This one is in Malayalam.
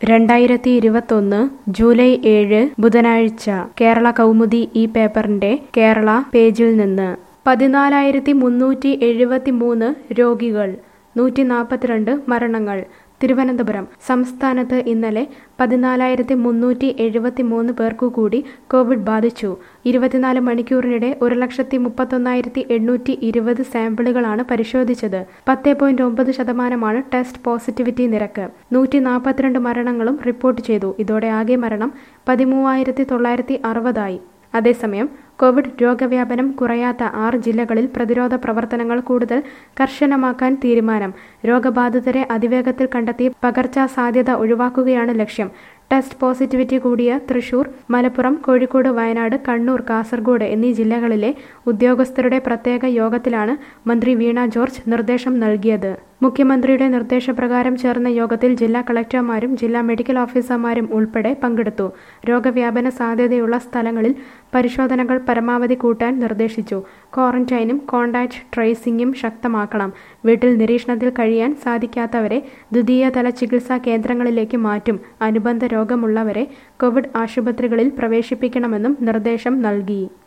രണ്ടായിരത്തി ഇരുപത്തൊന്ന് ജൂലൈ ഏഴ് ബുധനാഴ്ച കേരള കൗമുദി ഈ പേപ്പറിന്റെ കേരള പേജിൽ നിന്ന് പതിനാലായിരത്തി മുന്നൂറ്റി എഴുപത്തി മൂന്ന് രോഗികൾ നൂറ്റി നാൽപ്പത്തിരണ്ട് മരണങ്ങൾ തിരുവനന്തപുരം സംസ്ഥാനത്ത് ഇന്നലെ പതിനാലായിരത്തി മുന്നൂറ്റി എഴുപത്തി മൂന്ന് പേർക്കു കൂടി കോവിഡ് ബാധിച്ചു ഇരുപത്തിനാല് മണിക്കൂറിനിടെ ഒരു ലക്ഷത്തി മുപ്പത്തൊന്നായിരത്തി എണ്ണൂറ്റി ഇരുപത് സാമ്പിളുകളാണ് പരിശോധിച്ചത് പത്ത് പോയിന്റ് ഒമ്പത് ശതമാനമാണ് ടെസ്റ്റ് പോസിറ്റിവിറ്റി നിരക്ക് നൂറ്റി നാൽപ്പത്തിരണ്ട് മരണങ്ങളും റിപ്പോർട്ട് ചെയ്തു ഇതോടെ ആകെ മരണം പതിമൂവായിരത്തി തൊള്ളായിരത്തി അറുപതായി അതേസമയം കോവിഡ് രോഗവ്യാപനം കുറയാത്ത ആറ് ജില്ലകളിൽ പ്രതിരോധ പ്രവർത്തനങ്ങൾ കൂടുതൽ കർശനമാക്കാൻ തീരുമാനം രോഗബാധിതരെ അതിവേഗത്തിൽ കണ്ടെത്തി പകർച്ചാ സാധ്യത ഒഴിവാക്കുകയാണ് ലക്ഷ്യം ടെസ്റ്റ് പോസിറ്റിവിറ്റി കൂടിയ തൃശൂർ മലപ്പുറം കോഴിക്കോട് വയനാട് കണ്ണൂർ കാസർഗോഡ് എന്നീ ജില്ലകളിലെ ഉദ്യോഗസ്ഥരുടെ പ്രത്യേക യോഗത്തിലാണ് മന്ത്രി വീണ ജോർജ് നിർദ്ദേശം നൽകിയത് മുഖ്യമന്ത്രിയുടെ നിർദ്ദേശപ്രകാരം ചേർന്ന യോഗത്തിൽ ജില്ലാ കളക്ടർമാരും ജില്ലാ മെഡിക്കൽ ഓഫീസർമാരും ഉൾപ്പെടെ പങ്കെടുത്തു രോഗവ്യാപന സാധ്യതയുള്ള സ്ഥലങ്ങളിൽ പരിശോധനകൾ പരമാവധി കൂട്ടാൻ നിർദ്ദേശിച്ചു ക്വാറന്റൈനും കോണ്ടാക്ട് ട്രേസിംഗും ശക്തമാക്കണം വീട്ടിൽ നിരീക്ഷണത്തിൽ കഴിയാൻ സാധിക്കാത്തവരെ ദ്വിതീയതല ചികിത്സാ കേന്ദ്രങ്ങളിലേക്ക് മാറ്റും അനുബന്ധ രോഗമുള്ളവരെ കോവിഡ് ആശുപത്രികളിൽ പ്രവേശിപ്പിക്കണമെന്നും നിർദ്ദേശം നൽകി